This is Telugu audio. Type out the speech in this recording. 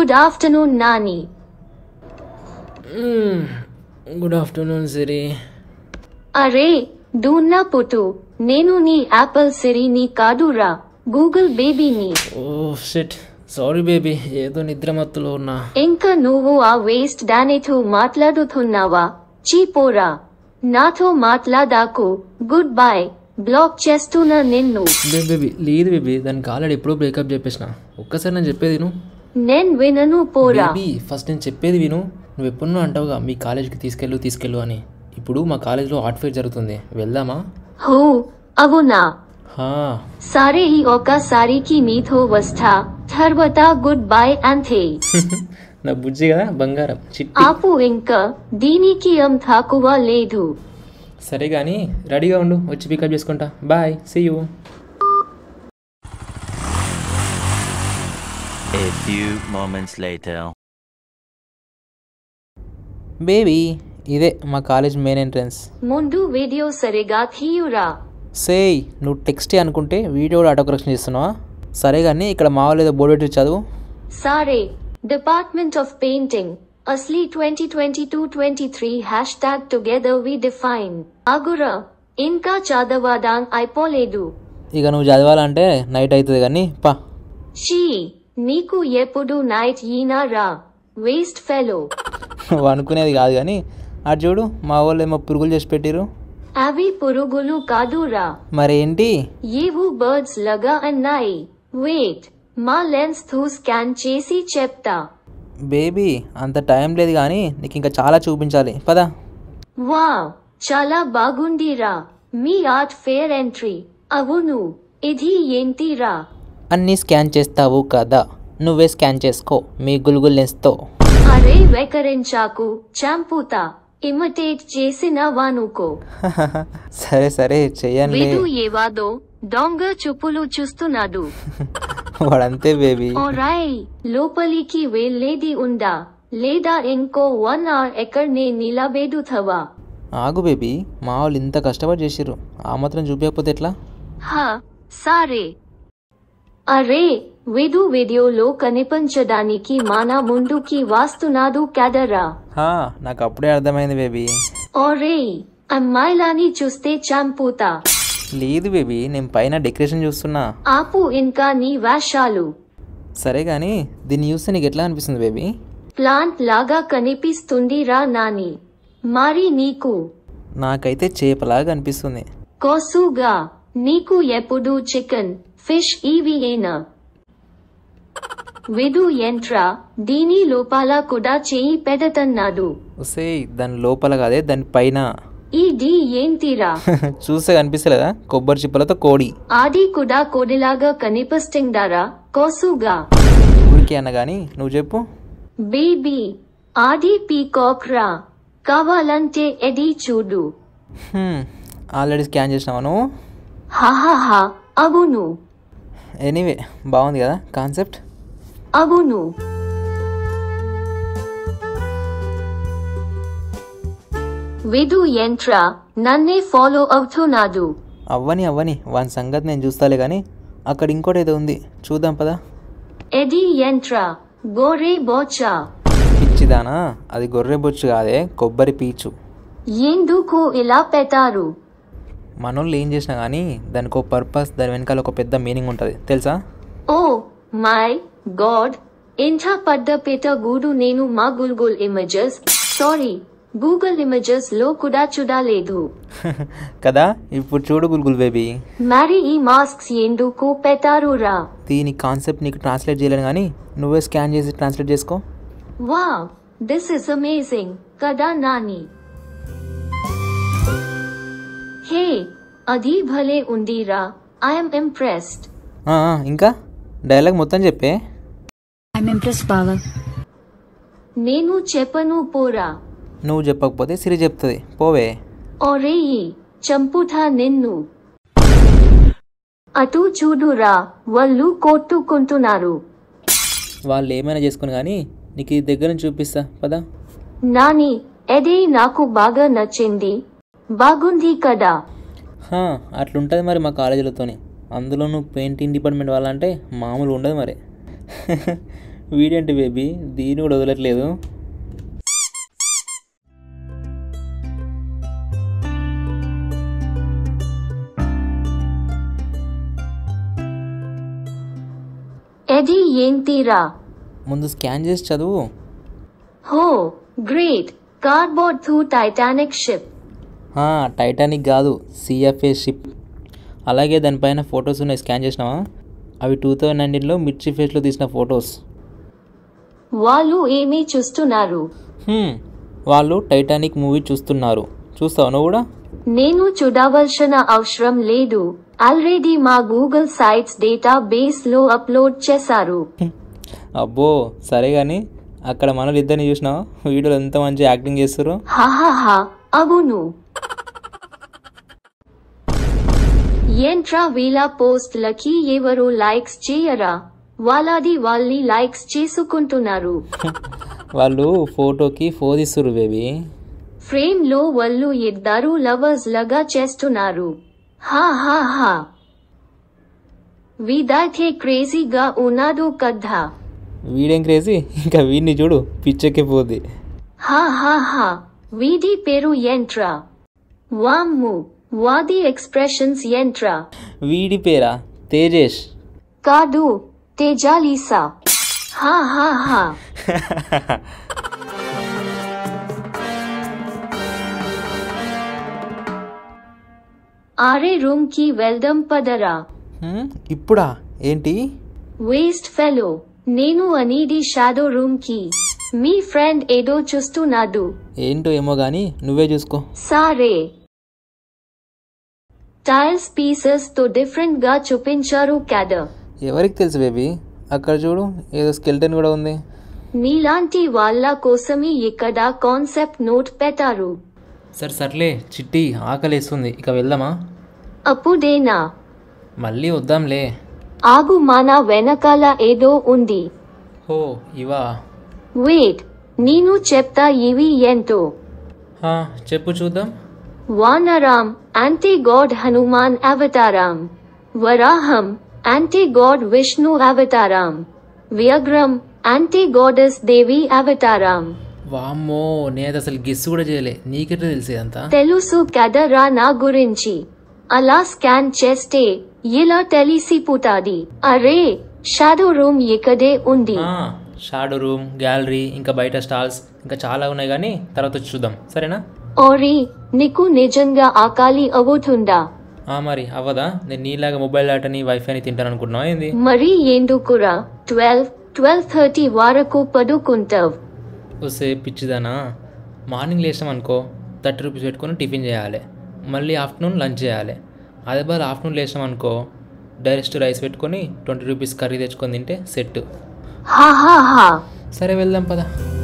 Good afternoon Nani good afternoon Siri అరే డూన్నా పుట్టు నేను నీ యాపిల్ సిరిని కాదురా గూగుల్ బేబీని ఓ షిట్ సారీ బేబీ ఏదో నిద్రమత్తులో ఉన్నా ఇంకా నువ్వు ఆ వేస్ట్ దానితో మాట్లాడుతున్నావా చీపోరా నాతో మాట్లాడాకు గుడ్ బై బ్లాక్ చేస్తున్నా నిన్ను బేబీ బేబీ లేదు బేబీ దానికి ఆల్రెడీ ఎప్పుడో బ్రేకప్ చెప్పేసిన ఒక్కసారి నేను చెప్పేది విను నేను వినను పోరా బేబీ ఫస్ట్ నేను చెప్పేది విను నువ్వు ఎప్పుడూ అంటావుగా మీ కాలేజ్కి తీసుకెళ్ళు తీసుకెళ్ళు అని ఇప్పుడు మా కాలేజ్లో ఆర్ట్ ఫేర్ జరుగుతుంది వెళ్దామా హూ అవునా హా సరే ఈ ఒక్కసారికి నీతో వస్తా తర్వాత గుడ్ బై అంతే నా బుజ్జి కదా బంగారం చిట్టి ఆపు ఇంకా దీనికి ఏం తక్కువ లేదు సరే కానీ రెడీగా ఉండు వచ్చి పికప్ చేసుకుంటా bye see you A few moments later. Baby ఇదే మా కాలేజ్ మెయిన్ ఎంట్రన్స్ ముందు వీడియో సరిగా తీయురా సేయ్ నువ్వు టెక్స్టే అనుకుంటే వీడియో కూడా ఆటో కరెక్షన్ చేస్తున్నావా సరే కానీ ఇక్కడ మా వాళ్ళు ఏదో బోర్డు పెట్టి చదువు సారే డిపార్ట్మెంట్ ఆఫ్ పెయింటింగ్ అస్లీ twenty twenty two twenty three hashtag together we define ఆగురా ఇంకా చదవడం అయిపోలేదు ఇక నువ్వు చదవాలంటే నైట్ అవుతుంది కానీ పా షీ నీకు ఎప్పుడు నైట్ ఈనా రా వేస్ట్ ఫెలో నువ్వు అనుకునేది కాదు కానీ అటు చూడు మా వాళ్ళు ఏమో పురుగులు చేసి పెట్టిరు అవి పురుగులు కాదురా మరేంటి ఏవు బర్డ్స్ లగా అన్నాయి వెయిట్ మా లెన్స్ తో స్కాన్ చేసి చెప్తా బేబీ అంత టైం లేదు కానీ నీకు ఇంకా చాలా చూపించాలి పదా వావ్ చాలా బాగుందిరా మీ ఆర్ట్ ఫేర్ ఎంట్రీ అవును ఇది ఏంటిరా అన్నీ స్కాన్ చేస్తావు కదా నువ్వే స్కాన్ చేసుకో మీ గుల్గుల్ లెన్స్తో అరే వెకరించాకు చంపుతా ఇమిటేట్ చేసిన వానుకో సరే సరే చెయ్యనులే విదు ఏవాదో దొంగ చూపులు చూస్తున్నాడు వాడంతే బేబీ ఓరాయ్ లోపలికి వెళ్ళేది ఉందా లేదా ఇంకో వన్ అవర్ ఎక్కడనే నిలబెడుతావా ఆగు బేబీ మా వాళ్ళు ఇంత కష్టపడి చేసిర్రు ఆ మాత్రం చూపించకపోతే ఎట్లా హ సరే అరే విదు వీడియోలో కనిపించడానికి మన ముందుకి వాస్తున్నాడు కదరా హా, నాకు అప్పుడే అర్థమైంది బేబీ ఓరే అమ్మాయిలాని చూస్తే చంపుతా లేదు బేబీ నేను పైన డెకరేషన్ చూస్తున్నా ఆపు ఇంకా నీ వేషాలు సరే కానీ దీన్ని చూస్తే నీకు ఎట్లా అనిపిస్తుంది బేబీ ప్లాంట్ లాగా కనిపిస్తుందిరా నాని మరి నీకు నాకైతే చేపలాగా అనిపిస్తుంది కోసుగా నీకు ఎప్పుడు చికెన్ ఫిష్ ఇవి ఏనా విదు ఎంట్రా దీని లోపల కూడా చేయి పెడతన్నాడు వస్తే దాని లోపల కాదే దాని పైన ఇది ఏంటిరా చూస్తే కనిపిస్తలేదా కొబ్బరి చిప్పలతో కోడి ఆది కూడా కోడిలాగా కనిపిస్తుందారా కోసుగా ఊరికే అన్న కానీ నువ్వు చెప్పు బేబీ ఆది పీకాక్ రా కావాలంటే ఎది చూడు ఆల్రెడీ స్కాన్ చేసినావా నువ్వు హాహాహా అవును ఎనీవే బాగుంది కదా కాన్సెప్ట్ అవును విదు ఎంట్రా నన్నే ఫాలో అవుతున్నాడు అవ్వని అవ్వని వాని సంగతి నేను చూస్తాలే కానీ అక్కడ ఇంకోటి ఏదో ఉంది చూద్దాం పదా ఎది ఎంట్రా గోరే బోచా పిచ్చిదానా అది గొర్రె బొచ్చు కాదే కొబ్బరి పీచు ఎందుకు ఇలా పెట్టారు మనోళ్ళు ఏం చేసినా కానీ దానికి ఒక పర్పస్ దాని వెనకాల ఒక పెద్ద మీనింగ్ ఉంటుంది తెలుసా ఓ మై గాడ్ ఇంత పడ్డ పేట గూడు నేను మా Google images sorry Google images లో కూడా చూడలేదు కదా ఇప్పుడు చూడు గుల్గుల్ బేబీ మరి ఈ మాస్క్స్ ఎందుకు పెట్టారు రా దీని కాన్సెప్ట్ నీకు ట్రాన్స్లేట్ చేయలేను కానీ నువ్వే స్కాన్ చేసి ట్రాన్స్లేట్ చేసుకో వా దిస్ ఇస్ అమేజింగ్ కదా నాని హే అది భలే ఉందిరా ఐఎమ్ ఇంప్రెస్డ్ ఆ, ఆ, ఇంకా డైలాగ్ మొత్తం చెప్పే I'm impressed, Baba. నేను చెప్పను పోరా నువ్వు చెప్పకపోతే సిరి చెప్తుంది పోవే ఒరేయి చంపుతా నిన్ను అటు చూడురా వాళ్ళు కొట్టుకుంటున్నారు వాళ్ళు ఏమైనా చేసుకుని కానీ నీకు ఇది దగ్గర నుంచి చూపిస్తా పదా నాని ఎదే నాకు బాగా నచ్చింది బాగుంది కదా హా, అట్లుంటుంది మరి మా కాలేజీలతోని అందులోనూ పెయింటింగ్ డిపార్ట్మెంట్ వాళ్ళంటే మామూలు ఉండదు మరి వీడేంటి బేబీ దీన్ని కూడా వదలట్లేదు ఎడి ఏంటిరా ముందు స్కాన్ చేసి చదువు హో గ్రేట్ కార్డ్బోర్డ్ థూ టైటానిక్ షిప్ ఆ, టైటానిక్ కాదు సిఎఫ్ఏ షిప్ అలాగే దానిపైన ఫొటోస్ ఉన్నాయి స్కాన్ చేసినావా అవి టూ థౌజండ్ నైన్టీన్లో మిర్చి ఫేస్లో తీసిన ఫొటోస్ వాళ్ళు ఏమీ చూస్తున్నారు హ్మ్, వాళ్ళు టైటానిక్ మూవీ చూస్తున్నారు చూస్తావు నువ్వు కూడా నేను చూడవలసిన అవసరం లేదు ఆల్రెడీ మా గూగుల్ సైట్స్ డేటా బేస్ లో అప్లోడ్ చేశారు అబ్బో సరే కానీ అక్కడ మనల్ని ఇద్దరిని చూసినావు వీడియోలో ఎంత మంచి యాక్టింగ్ చేస్తారు హాహాహా అవును ఏంట్రా వీళ్ళ పోస్ట్లకి ఎవరు లైక్స్ చేయరా వాళ్ళది వాళ్ళి లైక్స్ చేసుకుంటున్నారు వాళ్ళు ఫోటోకి ఫోదిస్తారు బేబీ ఫ్రేమ్ లో వాళ్ళు ఇద్దరు లవర్స్ లాగా చేస్తున్నారు హా హా హా వీడైతే క్రేజీగా ఉన్నాడు కదా వీడేం క్రేజీ ఇంకా వీడిని చూడు పిచ్చెక్కి పోద్ది హా హా హా వీడి పేరు ఎంట్రా వామ్ము వాది ఎక్స్ప్రెషన్స్ ఎంట్రా వీడి పేరా తేజేష్ కాదు తేజాలీసా హా హా హా ఆరే రూమ్ కి వెళ్దాం పదరా హ్మ్, ఇప్పుడా ఏంటి వేస్ట్ ఫెలో నేను అనేది షాడో రూమ్ కి మీ ఫ్రెండ్ ఏదో చూస్తున్నాడు ఏంటో ఏమో కానీ నువ్వే చూసుకో సారే టైల్స్ పీసెస్ తో డిఫరెంట్ గా చూపించారు కదా ఎవరికి తెలుసు బేబీ అక్కడ చూడు ఏదో స్కెల్టన్ కూడా ఉంది మీలాంటి వాళ్ళ కోసమే ఇక్కడ కాన్సెప్ట్ నోట్ పెట్టారు సరే సర్లే చిట్టి ఆకలేస్తుంది ఇక వెళ్దామా అప్పుడేనా మళ్ళీ వద్దాంలే ఆగు మన వెనకాల ఏదో ఉంది హో ఇవా వెయిట్ నేను చెప్తా ఇవి ఏంటో హా, చెప్పు చూద్దాం వానరాం యాంటీ గాడ్ హనుమాన్ అవతారం వరాహం యాంటీ గాడ్ విష్ణు అవతారం వ్యాఘ్రం యాంటీ గాడెస్ దేవి అవతారం వామ్మో నేను అసలు గెస్ కూడా చేయలే నీకెట్లా తెలిసేదంతా తెలుసు కదరా నా గురించి అలా స్కాన్ చేస్తే ఇలా తెలిసిపోతాది అరే షాడో రూమ్ ఇక్కడే ఉంది షాడో రూమ్ గ్యాలరీ ఇంకా బయట స్టాల్స్ ఇంకా చాలా ఉన్నాయి కానీ తర్వాత వచ్చి చూద్దాం సరేనా ఓరి నీకు నిజంగా ఆకలి అవుతుందా ఆ మరి అవ్వదా నేను నీలాగా మొబైల్ డేటాని వైఫైని తింటాను అనుకుంటున్నావా ఏంది మరి ఎందుకురా ట్వెల్వ్ ట్వెల్వ్ థర్టీ వరకు పడుకుంటావు వస్తే పిచ్చిదానా మార్నింగ్ లేచాం అనుకో థర్టీ రూపీస్ పెట్టుకొని టిఫిన్ చేయాలి మళ్ళీ ఆఫ్టర్నూన్ లంచ్ చేయాలి అదే బాగా ఆఫ్టర్నూన్ లేచాం అనుకో డైరెక్ట్ రైస్ పెట్టుకొని ట్వంటీ రూపీస్ కర్రీ తెచ్చుకొని తింటే సెట్ హా హా హా సరే వెళ్దాం పదా